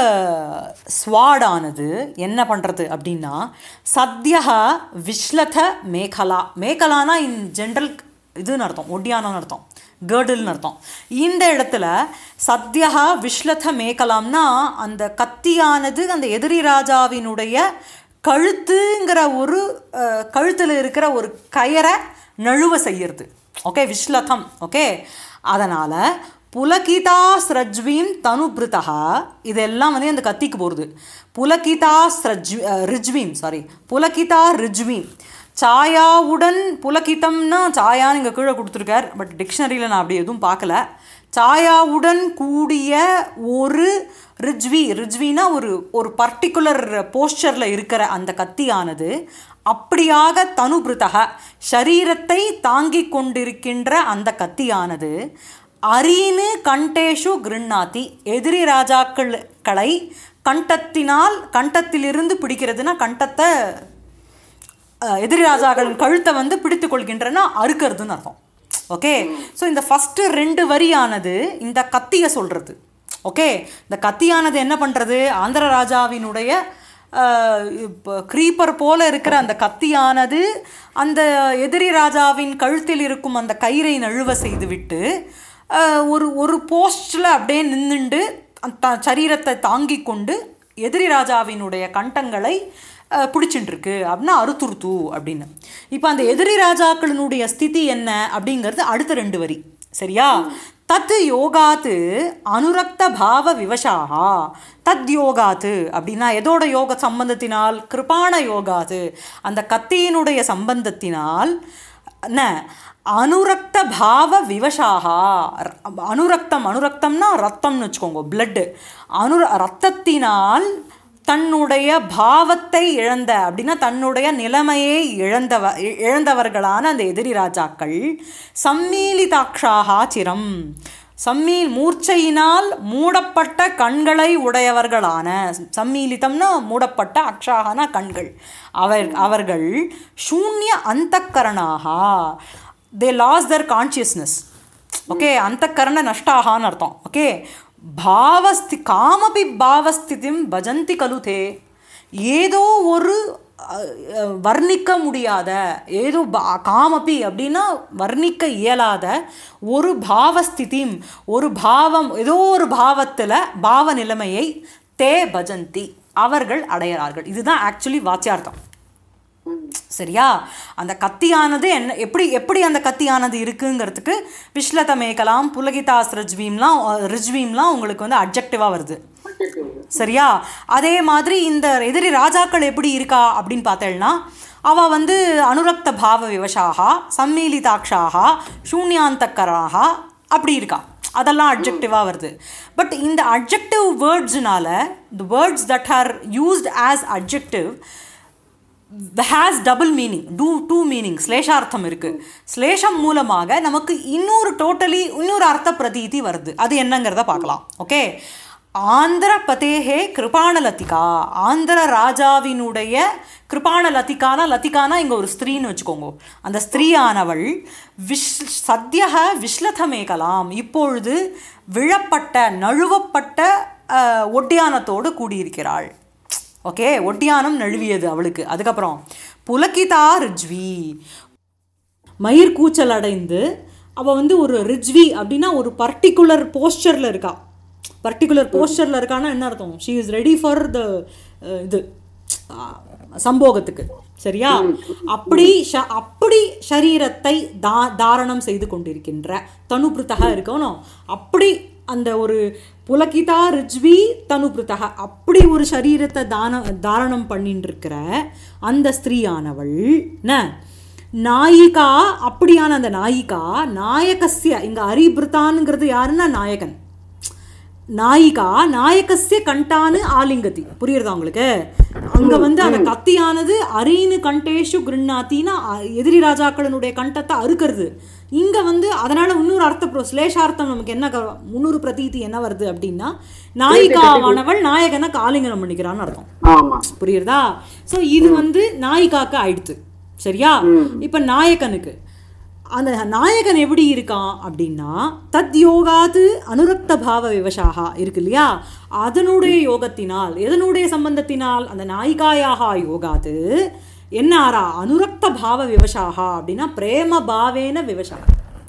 ஸ்வாடானது என்ன பண்ணுறது அப்படின்னா சத்யா விஸ்லத மேகலா மேகலானா இன் ஜென்ரல் இதுன்னு அர்த்தம் ஒட்டியானோன்னு அர்த்தம் கேர்டில்னு அர்த்தம் இந்த இடத்துல சத்யா விஸ்லத மேகலாம்னா அந்த கத்தியானது அந்த எதிரி ராஜாவினுடைய கழுத்துங்கிற ஒரு அஹ், கழுத்துல இருக்கிற ஒரு கயரை நழுவ செய்யறது ஓகே விஸ்லதம் ஓகே அதனால் புலகிதா ஸ்ரஜ்வீம் தனுபிருதா இதெல்லாம் வந்து அந்த கத்திக்கு போகிறது புலகிதா ஸ்ரஜ் அஹ், ரிஜ்வீம் சாரி புலகிதா ரிஜ்வீம் சாயாவுடன் புலகிதம்னா சாயான்னு இங்கே கீழே கொடுத்துருக்கார் பட் டிக்ஷனரியில் நான் அப்படி எதுவும் பார்க்கல சாயாவுடன் கூடிய ஒரு ரிஜ்வி ரிஜ்வினா ஒரு ஒரு பர்டிகுலர் போஸ்டரில் இருக்கிற அந்த கத்தியானது அப்படியாக தனுபிருத்தக சரீரத்தை தாங்கிக் கொண்டிருக்கின்ற அந்த கத்தியானது அரீனு கண்டேஷு கிருண்ணாத்தி எதிரி ராஜாக்களை கண்டத்தினால் கண்டத்திலிருந்து பிடிக்கிறதுனா கண்டத்தை அஹ், எதிரி ராஜாக்களின் கழுத்தை வந்து பிடித்து கொள்கின்றன அறுக்கிறதுன்னு அர்த்தம் ஓகே ஸோ இந்த ஃபஸ்ட்டு ரெண்டு வரியானது இந்த கத்தியை சொல்கிறது ஓகே இந்த கத்தியானது என்ன பண்ணுறது ஆந்திர ராஜாவினுடைய அஹ், இப்போ க்ரீப்பர் போல இருக்கிற அந்த கத்தியானது அந்த எதிரி ராஜாவின் கழுத்தில் இருக்கும் அந்த கயிறை நழுவ செய்துவிட்டு அஹ், ஒரு ஒரு போஸ்டில் அப்படியே நின்றுண்டு அந்த சரீரத்தை தாங்கி கொண்டு எதிரி ராஜாவினுடைய கண்டங்களை அஹ், பிடிச்சிட்டு இருக்கு அப்படின்னா அறுத்துருத்து அப்படின்னு இப்போ அந்த எதிரி ராஜாக்களினுடைய ஸ்திதி என்ன அப்படிங்கிறது அடுத்த ரெண்டு வரி சரியா தத் யோகாத்து அனுரக்த பாவ விவசாகா தத் யோகாத்து அப்படின்னா எதோட யோக சம்பந்தத்தினால் கிருபாண யோகாத்து அந்த கத்தியினுடைய சம்பந்தத்தினால் என்ன அனுரக்த பாவ விவசாகா ர- அனுரக்தம் அனுரக்தம்னா ரத்தம்னு வச்சுக்கோங்க பிளட்டு அனு ரத்தத்தினால் தன்னுடைய பாவத்தை இழந்த அப்படின்னா தன்னுடைய நிலைமையை இழந்தவ இ- இழந்தவர்களான அந்த எதிரி ராஜாக்கள் சம்மீலிதாட்சாகா சிரம் சம்மீ மூர்ச்சையினால் மூடப்பட்ட கண்களை உடையவர்களான சம்மீலிதம்னா மூடப்பட்ட அக்ஷாகனா கண்கள் அவர் அவர்கள் சூன்ய அந்தக்கரணாகா they lose their consciousness okay அந்தக்கரண நஷ்டாகான்னு அர்த்தம் ஓகே பாவஸ்தி காமபி பாவஸ்திதிம் பஜந்தி கலுதே ஏதோ ஒரு அஹ், அஹ், வர்ணிக்க முடியாத ஏதோ பா காமபி அப்படின்னா வர்ணிக்க இயலாத ஒரு பாவஸ்திதிம் ஒரு பாவம் ஏதோ ஒரு பாவத்தில் பாவ நிலைமையை தே பஜந்தி அவர்கள் அடையிறார்கள் இதுதான் ஆக்சுவலி வாச்சியார்த்தம் சரியா அந்த கத்தியானது என்ன எப்படி எப்படி அந்த கத்தியானது இருக்குங்கிறதுக்கு விஸ்லத மேகலாம் புலகிதாஸ் ரிஜ்வீம்லாம் அஹ், ரிஜ்வீம்லாம் உங்களுக்கு வந்து அப்ஜெக்டிவாக வருது சரியா அதே மாதிரி இந்த எதிரி ராஜாக்கள் எப்படி இருக்கா அப்படின்னு பார்த்தேன்னா அவ வந்து அனுரக்த பாவ விவசாகா சம்மீலிதாட்சாகா சூன்யாந்தக்கராகா அப்படி இருக்கா அதெல்லாம் அட்ஜெக்டிவாக வருது பட் இந்த அட்ஜெக்டிவ் வேர்ட்ஸ்னால the words that are used as adjective has double meaning two two meaning ஸ்லேஷார்த்தம் இருக்குது ஸ்லேஷம் மூலமாக நமக்கு இன்னொரு டோட்டலி இன்னொரு அர்த்த பிரதீதி வருது அது என்னங்கிறத பார்க்கலாம் ஓகே ஆந்திர பதேஹே கிருபாண லத்திகா ஆந்திர ராஜாவினுடைய கிருபாண லத்திகானா லத்திகானா இங்கே ஒரு ஸ்திரீன்னு வச்சுக்கோங்க அந்த ஸ்திரீயானவள் விஷ் சத்யக விஸ்லத மேகலாம் இப்பொழுது விழப்பட்ட நழுவப்பட்ட அஹ், ஒட்டியானத்தோடு கூடியிருக்கிறாள் ஓகே ஒட்டியானம் நழுவியது அவளுக்கு அதுக்கப்புறம் புலகிதா ரிஜ்வி மயிர் கூச்சல் அடைந்து அவள் வந்து ஒரு ரிஜ்வி அப்படின்னா ஒரு பர்டிகுலர் போஸ்டரில் இருக்கா பர்டிகுலர் போஸ்டரில் இருக்கான்னா என்ன அர்த்தம் she is ready for the இது அஹ், சம்போகத்துக்கு சரியா அப்படி ஷ- அப்படி ஷரீரத்தை தா தாரணம் செய்து கொண்டிருக்கின்ற தனுபிருத்தகா இருக்கணும் அப்படி அந்த ஒரு புலகிதா ரிஜ்வி தனுபிருத்தக அப்படி ஒரு சரீரத்தை தான தாரணம் பண்ணிட்டு இருக்கிற அந்த ஸ்திரீயானவள் என்ன நாயிகா அப்படியான அந்த நாயிகா நாயகஸ்ய இங்க அரிபிருத்தானுங்கிறது யாருன்னா நாயகன் நாயிகா நாயகஸ்ய கண்டானு ஆலிங்கதி புரியுறதா உங்களுக்கு அங்க வந்து அந்த கத்தியானது அரீனு கண்டேஷு கிருண்ணாத்தின்னா அ- எதிரி ராஜாக்களினுடைய கண்டத்தை அறுக்கிறது இங்க வந்து அதனால இன்னொரு அர்த்த ப்ரோ ஸ்லேஷார்த்தம் நமக்கு என்ன க- முன்னூறு பிரதீதி என்ன வருது அப்படின்னா நாயிகாவானவள் நாயகனை ஆலிங்கனம் பண்ணிக்கிறான்னு அர்த்தம் ஆமா புரியுறதா ஸோ இது வந்து நாயிகாக்கு ஆயிடுத்து சரியா இப்போ நாயகனுக்கு அந்த நாயகன் எப்படி இருக்கான் அப்படின்னா தத் யோகாது அனுரக்த பாவ விவசாகா இருக்கு இல்லையா அதனுடைய யோகத்தினால் எதனுடைய சம்பந்தத்தினால் அந்த நாயிகாயாக யோகாது என்ன ஆறா அனுரக்த பாவ விவசாகா அப்படின்னா பிரேம பாவேன விவசாகா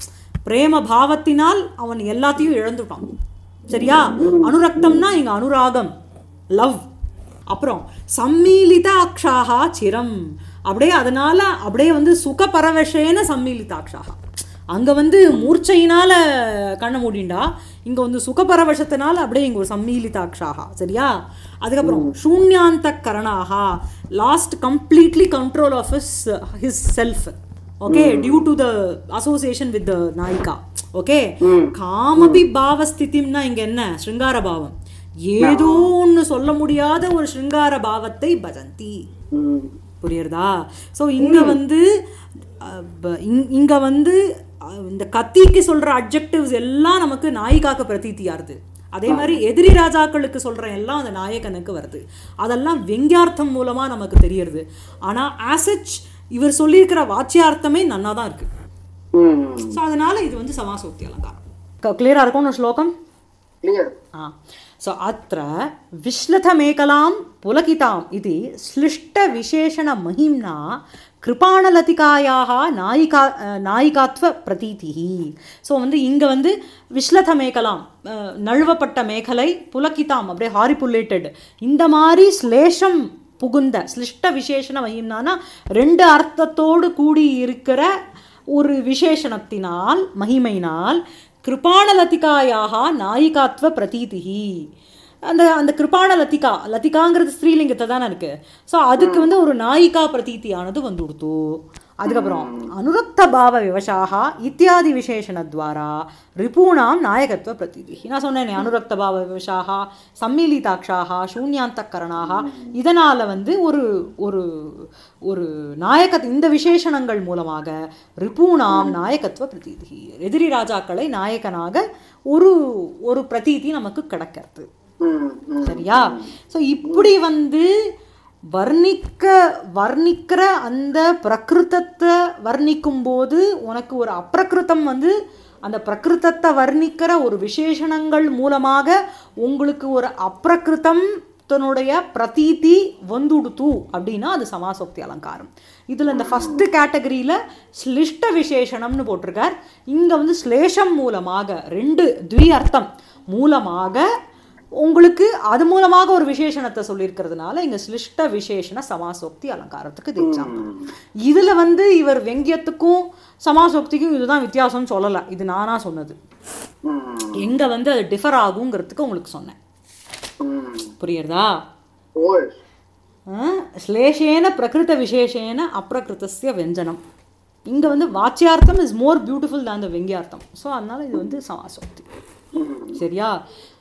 பிரேம பாவத்தினால் அவன் எல்லாத்தையும் இழந்துட்டான் சரியா அனுரக்தம்னா இங்க அனுராகம் லவ் அப்புறம் சம்மீலிதாட்சாகா சிரம் அப்படியே அதனால அப்படியே வந்து சுக பரவசேன சம்மீலிதாட்சாகா அங்க வந்து மூர்ச்சையினால கண்ண மூடிண்டா இங்க வந்து சுகபரவசத்தினால அப்படியே இங்க ஒரு சம்மீலிதாட்சாகா சரியா அதுக்கப்புறம் சூன்யாந்த கரணாகா lost completely control of his his self okay due to the association with the நாயிகா ஓகே காமபி பாவஸ்திதிம்னா இங்க என்ன ஸ்ருங்கார பாவம் ஏதோ ஒன்று சொல்ல முடியாத ஒரு ஸ்ருங்கார பாவத்தை பஜந்தி ம். புரியுறதா ஸோ இங்க வந்து அஹ், ப- இங்- இங்க வந்து அஹ், இந்த கத்திக்கு சொல்ற அப்ஜெக்டிவ்ஸ் எல்லாம் நமக்கு நாயிகாக்கு பிரதீத்தியாருது அதே மாதிரி எதிரி ராஜாக்களுக்கு சொல்ற எல்லாம் அந்த நாயகனுக்கு வருது அதெல்லாம் வெங்கியார்த்தம் மூலமா நமக்கு தெரியறது ஆனா ஆசச் இவர் சொல்லியிருக்கிற வாச்சியார்த்தமே நன்னா தான் இருக்கு ம். ஸோ அதனால இது வந்து சமாசோக்தி அலங்காரம் கிளியரா இருக்கும் ஸ்லோகம் Clear. सो अत्र विश्लथमेकलां पुलकिताम् इति श्लिष्टविशेषणमहिम्ना कृपाणलतिकायाः नायिका நாயிகாத்வ ஸோ வந்து இங்கே வந்து விஸ்லத மேகலாம் அஹ், நழுவப்பட்ட மேகலை புலக்கிதாம் அப்படியே ஹாரிபுல்லேட்டட் இந்த மாதிரி ஸ்லேஷம் புகுந்த ஸ்லிஷ்ட விசேஷண மகிம்னானா ரெண்டு அர்த்தத்தோடு கூடி இருக்கிற ஒரு விசேஷணத்தினால் மகிமையினால் கிருபாணலதிகாயாக நாயிகாத்வ பிரதீதிஹி அந்த அந்த கிருபாண லத்திகா லத்திகாங்கிறது ஸ்ரீலிங்கத்தை தானே இருக்கு ஸோ அதுக்கு வந்து ஒரு நாயிகா பிரதீதியானது வந்து கொடுத்து அதுக்கப்புறம் அனுரக்த பாவ விவசாகா இத்தியாதி விசேஷணத்வாரா ரிபூணாம் நாயகத்துவ பிரதீதி நான் சொன்னேனே அனுரக்த பாவ விவசாகா சம்மீலிதாட்சாகா சூன்யாந்தக்கரணாக இதனால் வந்து ஒரு ஒரு ஒரு நாயக இந்த விசேஷணங்கள் மூலமாக ரிபூணாம் நாயகத்துவ பிரதீதி எதிரி ராஜாக்களை நாயகனாக ஒரு ஒரு பிரதீதி நமக்கு கிடைக்கிறது ம். ம். சரியா ஸோ இப்படி வந்து வர்ணிக்க வர்ணிக்கிற அந்த பிரகிருதத்தை வர்ணிக்கும் போது உனக்கு ஒரு அப்பிரகிருதம் வந்து அந்த பிரகிருதத்தை வர்ணிக்கிற ஒரு விசேஷணங்கள் மூலமாக உங்களுக்கு ஒரு அப்பிரகிருதம் தன்னுடைய பிரதீதி வந்துடுத்து அப்படின்னா அது சமாசோக்தி அலங்காரம் இதில் இந்த ஃபஸ்ட்டு கேட்டகரியில் ஸ்லிஷ்ட விசேஷணம்னு போட்டிருக்கார் இங்கே வந்து ஸ்லேஷம் மூலமாக ரெண்டு த்வி அர்த்தம் மூலமாக உங்களுக்கு அது மூலமாக ஒரு விசேஷணத்தை சொல்லியிருக்கிறதுனால இங்க சிலிஷ்ட விசேஷண சமாசோக்தி அலங்காரத்துக்கு இது எக்ஸாம்பிள் இதுல வந்து இவர் வெங்கியத்துக்கும் சமாசோக்திக்கும் இதுதான் வித்தியாசம்னு சொல்லலை இது நானா சொன்னது ம். எங்க வந்து அது டிஃபர் ஆகுங்கிறதுக்கு உங்களுக்கு சொன்னேன் ம். புரியுறதா Yes. அஹ், ஸ்லேஷேன பிரகிருத விசேஷேன அப்பிரகிருதஸ்ய வெஞ்சனம் இங்க வந்து வாச்சியார்த்தம் இஸ் மோர் பியூட்டிஃபுல் தான் த வெங்கியார்த்தம் ஸோ அதனால இது வந்து சமாசோக்தி சரியா